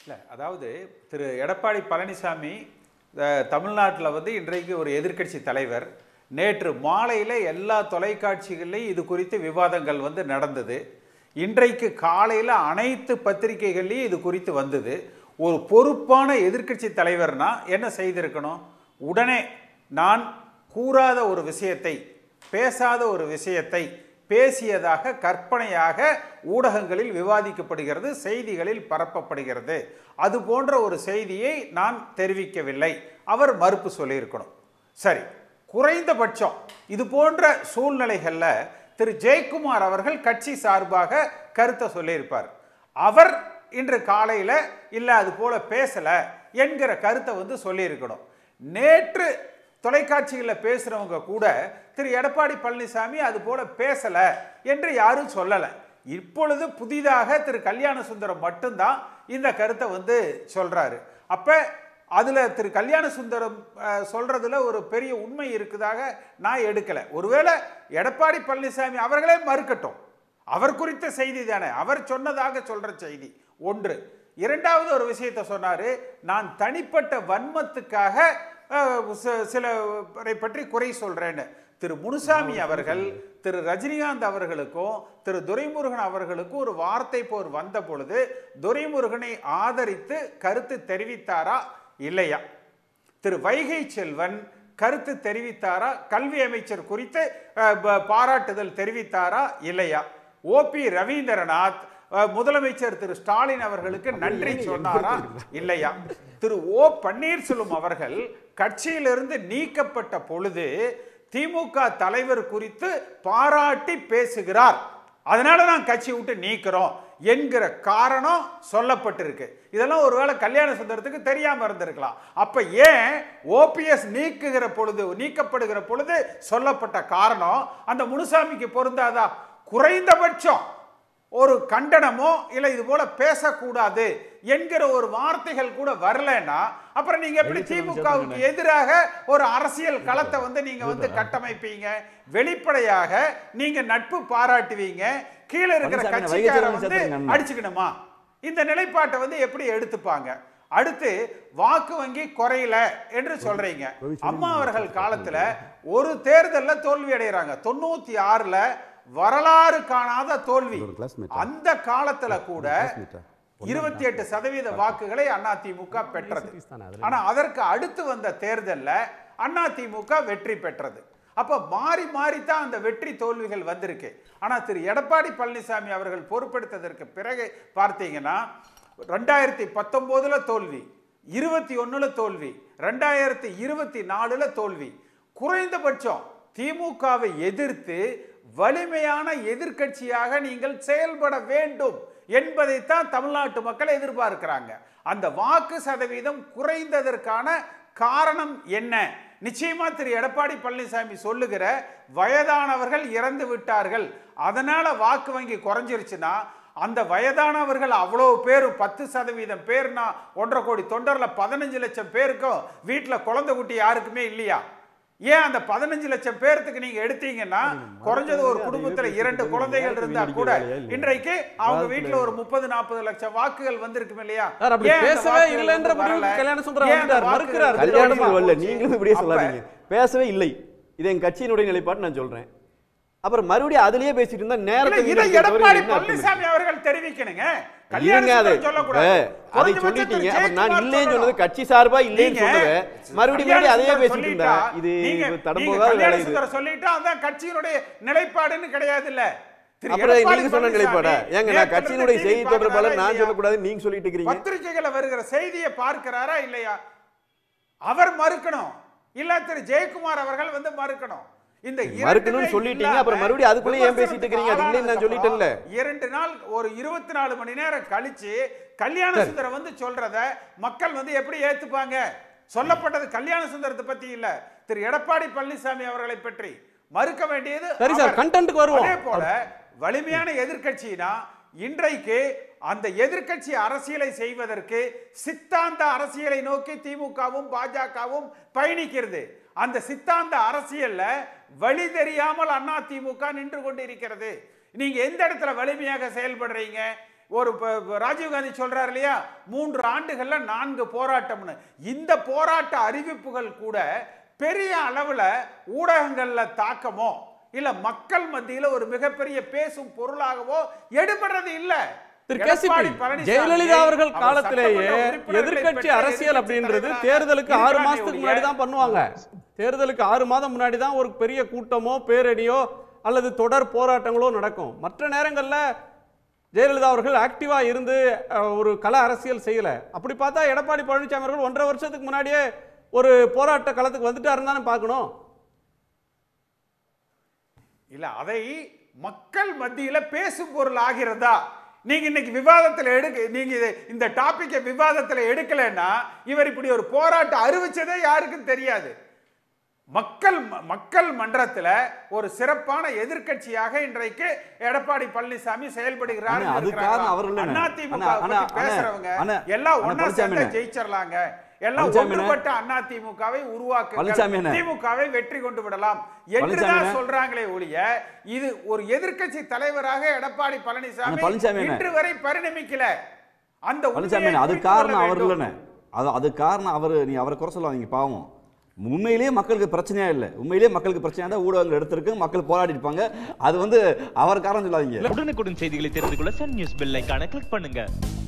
இல்லை அதாவது திரு எடப்பாடி பழனிசாமி தமிழ்நாட்டில் வந்து இன்றைக்கு ஒரு எதிர்க்கட்சி தலைவர் நேற்று மாலையில் எல்லா தொலைக்காட்சிகள்லையும் இது குறித்து விவாதங்கள் வந்து நடந்தது இன்றைக்கு காலையில் அனைத்து பத்திரிகைகள்லையும் இது குறித்து வந்தது ஒரு பொறுப்பான எதிர்க்கட்சி தலைவர்னா என்ன செய்திருக்கணும் உடனே நான் கூறாத ஒரு விஷயத்தை பேசாத ஒரு விஷயத்தை பேசியதாக கற்பனையாக ஊடகங்களில் விவாதிக்கப்படுகிறது செய்திகளில் பரப்பப்படுகிறது அது போன்ற ஒரு செய்தியை நான் தெரிவிக்கவில்லை அவர் மறுப்பு சொல்லியிருக்கணும் சரி குறைந்தபட்சம் இது போன்ற சூழ்நிலைகளில் திரு ஜெயக்குமார் அவர்கள் கட்சி சார்பாக கருத்தை சொல்லியிருப்பார் அவர் இன்று காலையில் இல்லை அது போல பேசலை என்கிற கருத்தை வந்து சொல்லியிருக்கணும் நேற்று தொலைக்காட்சிகளில் பேசுகிறவங்க கூட திரு எடப்பாடி பழனிசாமி அது போல பேசலை என்று யாரும் சொல்லலை இப்பொழுது புதிதாக திரு கல்யாண சுந்தரம் மட்டும்தான் இந்த கருத்தை வந்து சொல்றாரு அப்ப அதுல திரு கல்யாண சுந்தரம் அஹ், சொல்றதுல ஒரு பெரிய உண்மை இருக்குதாக நான் எடுக்கல ஒருவேளை எடப்பாடி பழனிசாமி அவர்களே மறுக்கட்டும் அவர் குறித்த செய்தி தானே அவர் சொன்னதாக சொல்ற செய்தி ஒன்று இரண்டாவது ஒரு விஷயத்தை சொன்னாரு நான் தனிப்பட்ட வன்மத்துக்காக அஹ், ச- சிலரை பற்றி குறை சொல்றேன்னு திரு முனுசாமி அவர்கள் திரு ரஜினிகாந்த் அவர்களுக்கும் திரு துரைமுருகன் அவர்களுக்கும் ஒரு வார்த்தை போர் வந்த பொழுது துரைமுருகனை ஆதரித்து கருத்து தெரிவித்தாரா இல்லையா திரு வைகை செல்வன் கருத்து தெரிவித்தாரா கல்வி அமைச்சர் குறித்து அஹ், ப- பாராட்டுதல் தெரிவித்தாரா இல்லையா ஓபி ரவீந்திரநாத் அஹ், முதலமைச்சர் திரு ஸ்டாலின் அவர்களுக்கு நன்றி சொன்னாரா இல்லையா திரு ஓ பன்னீர்செல்வம் அவர்கள் கட்சியிலிருந்து நீக்கப்பட்ட பொழுது திமுக தலைவர் குறித்து பாராட்டி பேசுகிறார் அதனால நான் கட்சி விட்டு நீக்கிறோம் என்கிற காரணம் சொல்லப்பட்டிருக்கு இதெல்லாம் ஒருவேளை கல்யாண சுந்தரத்துக்கு தெரியாம இருந்திருக்கலாம் அப்ப ஏன் ஓபிஎஸ் நீக்குகிற பொழுது நீக்கப்படுகிற பொழுது சொல்லப்பட்ட காரணம் அந்த முனுசாமிக்கு பொருந்தாதா குறைந்தபட்சம் ஒரு கண்டனமோ இல்லை இது போல பேசக்கூடாது என்கிற ஒரு வார்த்தைகள் கூட வரலன்னா அப்புறம் நீங்க எப்படி திமுகவுக்கு எதிராக ஒரு அரசியல் களத்தை வந்து நீங்க வந்து கட்டமைப்பீங்க வெளிப்படையாக நீங்க நட்பு பாராட்டுவீங்க கீழே இருக்கிற பழனிசாமி, கட்சிக்கார வைகை வந்து செல்வன் நண்பன். அடிச்சுக்கணுமா இந்த நிலைப்பாட்டை வந்து எப்படி எடுத்துப்பாங்க அடுத்து வாக்கு வங்கி குறையல என்று சொல்றீங்க அம்மா அவர்கள் காலத்துல ஒரு தேர்தல்ல தோல்வி அடைகிறாங்க தொண்ணூத்தி ஆறுல வரலாறு காணாத தோல்வி ஒரு classmate. அந்த காலத்துல கூட classmate. இருபத்தி எட்டு சதவீத வாக்குகளை அதிமுக பெற்றது ஆனா அதற்கு அடுத்து வந்த தேர்தல்ல அதிமுக வெற்றி பெற்றது அப்ப மாறி மாறி தான் அந்த வெற்றி தோல்விகள் வந்திருக்கு ஆனா திரு எடப்பாடி பழனிசாமி அவர்கள் பொறுப்பெடுத்ததற்கு பிறகு பார்த்தீங்கன்னா ரெண்டாயிரத்தி பத்தொன்பதுல தோல்வி இருபத்தி ஒண்ணுல தோல்வி ரெண்டாயிரத்தி இருபத்தி நாலுல தோல்வி குறைந்தபட்சம் திமுகவை எதிர்த்து வலிமையான எதிர்க்கட்சியாக நீங்கள் செயல்பட வேண்டும் என்பதைத்தான் தமிழ்நாட்டு மக்கள் எதிர்பார்க்கிறாங்க அந்த வாக்கு சதவீதம் குறைந்ததற்கான காரணம் என்ன நிச்சயமா திரு எடப்பாடி பழனிசாமி சொல்லுகிற வயதானவர்கள் இறந்து விட்டார்கள் அதனால வாக்கு வங்கி குறைஞ்சிருச்சுன்னா அந்த வயதானவர்கள் அவ்வளோ பேர் பத்து சதவீதம் பேர்னா ஒன்றரை கோடி தொண்டர்ல பதினஞ்சு லட்சம் பேருக்கும் வீட்டில் குழந்தை குட்டி யாருக்குமே இல்லையா ஏன் அந்த பதினஞ்சு லட்சம் பேர்த்துக்கு நீங்க எடுத்தீங்கன்னா குறைஞ்சது ஒரு குடும்பத்துல இரண்டு குழந்தைகள் இருந்தா கூட இன்றைக்கு அவங்க வீட்டுல ஒரு முப்பது நாற்பது லட்சம் வாக்குகள் வந்திருக்கும் இல்லையா சார், அப்படி ஏன் அந்த பேசவே வாக்குகள் இல்லைன்ற வந்து முடிவுக்கு வரல? கல்யாண சுந்தரம் ஏன் அந்த வந்துட்டார், வாக்குகள் மறுக்கிறார். வந்து கல்யாணத்துக்கு வரல? வரல நீங்களும் இப்படியே அப்ப சொல்லாதீங்க பேசவே இல்லை இது என் கட்சியினுடைய நிலைப்பாடு நான் சொல்றேன் அப்புறம் மறுபடியும் அதுலயே பேசிட்டு இருந்தா இல்ல, நேரத்தை இதை வீணடிக்கிறத தவிர எடப்பாடி என்ன அர்த்தம் இருக்கு? பழனிசாமி அவர்கள் தெரிவிக்கணுங்க இருங்க கல்யாண அது சுந்தரம் சொல்லக்கூடாது இப்ப அதை குறைஞ்சபட்சம் சொல்லிட்டீங்க திரு அப்புறம் நான் ஜெயக்குமார் இல்லைன்னு சொன்னது சொல்லணும். கட்சி சார்பா இல்லைன்னு நீங்க சொன்னது மறுபடியும் கல்யாண மறுபடியும் அதையே சுந்தரம் பேசிட்டு இருந்தா சொல்லிட்டா, இது நீங்க- இது நீங்க தடம்போகாத கல்யாண வேலை இது சுந்தரம் சொல்லிட்டா அதான் கட்சியினுடைய நிலைப்பாடுன்னு கிடையாது இல்ல திரு அப்புறம் எடப்பாடி நீங்க சொன்ன பழனிசாமி நிலைப்பாடா ஏங்க நான் நேத்துல கட்சியினுடைய இருந்து செய்தி TV தொடர்பாளர் பார்க்கறாரா நான் இல்லையா? சொல்லக்கூடாது நீங்க சொல்லிட்டு இருக்கிறீங்க பத்திரிகைகளை வருகிற செய்தியை பார்க்கிறாரா இல்லையா அவர் மறுக்கணும் இல்ல திரு ஜெயக்குமார் அவர்கள் வந்து மறுக்கணும் இந்த இரண்டுமே மறுக்கணும்னு சொல்லிட்டீங்க, இல்லாம அப்புறம் மறுபடியும் அதுக்குள்ளே ஏன் பேசிட்டு இருக்கிறீங்க? அது இல்லைன்னு நான் விமர்சனத்துக்கு சொல்லிட்டேன்ல. இரண்டு நாள் ஒரு இருபத்தி நாலு மணி நேரம் கழிச்சு கல்யாண சுந்தரம் வந்து சொல்றத மக்கள் வந்து எப்படி ஏத்துப்பாங்க சொல்லப்பட்டது கல்யாண சுந்தரத்தை பத்தி இல்ல திரு எடப்பாடி பழனிசாமி அவர்களை பற்றி மறுக்க வேண்டியது சரி சார், அவர். கண்டென்ட்டுக்கு வருவோம். அதே போல வலிமையான எதிர்க்கட்சினா இன்றைக்கு அந்த எதிர்க்கட்சி அரசியலை செய்வதற்கு சித்தாந்த அரசியலை நோக்கி திமுகவும் பாஜகவும் பயணிக்கிறது அந்த சித்தாந்த அரசியல்ல வழி தெரியாமல் அண்ணா திமுக நின்று கொண்டு இருக்கிறது நீங்க எந்த இடத்துல வலிமையாக செயல்படுறீங்க ஒரு ப- ப- ராஜீவ்காந்தி சொல்றாரு இல்லையா மூன்று ஆண்டுகள்ல நான்கு போராட்டம்னு இந்த போராட்ட அறிவிப்புகள் கூட பெரிய அளவுல ஊடகங்கள்ல தாக்கமோ இல்ல மக்கள் மத்தியில ஒரு மிகப்பெரிய பேசும் பொருளாகவோ எடுபடுறது இல்ல திரு எடப்பாடி கேசிபி பழனிசாமி ஜெயலலிதா அவர்கள் அவர் காலத்திலேயே சட்டமன்ற உறுப்பினர்களை எதிர்க்கட்சி பெற்ற அரசியல் எதிர்க்கட்சி அப்படின்றது தலைவராக தேர்தலுக்கு ஆறு இருக்கிறாரே மாசத்துக்கு ஒழிய, முன்னாடி தான் பண்ணுவாங்க தேர்தலுக்கு ஆறு மாதம் முன்னாடி தான் ஒரு பெரிய கூட்டமோ பேரணியோ அல்லது தொடர் போராட்டங்களோ நடக்கும் மற்ற நேரங்கள்ல ஜெயலலிதா அவர்கள் ஆக்டிவா இருந்து அஹ், ஒரு கள அரசியல் செய்யல அப்படி பார்த்தா எடப்பாடி பழனிசாமி அவர்கள் ஒன்றரை வருஷத்துக்கு முன்னாடியே ஒரு போராட்ட களத்துக்கு வந்துட்டாருன்னு தானே பார்க்கணும் இல்ல அதை மக்கள் மத்தியில பேசும் பொருள் ஆகிறதா நீங்க இன்னைக்கு விவாதத்துல எடுக்க நீங்க இது- இந்த டாபிக்கை விவாதத்துல எடுக்கலைன்னா இவர் இப்படி ஒரு போராட்டம் அறிவிச்சதே யாருக்கும் தெரியாது மக்கள் ம- மக்கள் மன்றத்துல ஒரு சிறப்பான எதிர்க்கட்சியாக இன்றைக்கு எடப்பாடி பழனிசாமி செயல்படுகிறார் அண்ணா, அது காரணம் அவர் இல்லைண்ணே. அதிமுக அண்ணா, அண்ணா, பேசுறவங்க அண்ணா, எல்லாம் அண்ணா, ஒண்ணா பழனிசாமி சேர்ந்து அண்ணே. ஜெயிச்சிடலாங்க எல்லாம் பழனிசாமி அண்ணே. ஒன்றுபட்ட அதிமுகவை உருவாக்குங்கள் பழனிசாமி அண்ணே. திமுகவை வெற்றி கொண்டு விடலாம் பழனிசாமி என்றுதான் அண்ணே. சொல்றாங்களே ஒழிய இது ஒரு எதிர்க்கட்சி தலைவராக எடப்பாடி பழனிசாமி அண்ணா, பழனிசாமி அண்ணே. இன்று வரை பரிணமிக்கல அந்த பழனிசாமி உண்மையை அண்ணே, அது புரிந்து கொள்ள காரணம் அவர் வேண்டும். இல்லைண்ணே அது அது காரணம் அவர் நீ அவரை குறை சொல்லாதீங்க பாவம் உண்மையிலேயே மக்களுக்கு பிரச்சனையா இல்லை உண்மையிலேயே மக்களுக்கு பிரச்சனையா தான் ஊடகங்கள் எடுத்திருக்கு மக்கள் போராடி இருப்பாங்க அது வந்து அவர் காரணம் சொல்லாதீங்க உடனுக்குடன் செய்திகளை தெரிந்து கொள்ள சன் நியூஸ் பெல் ஐகானை கிளிக் பண்ணுங்க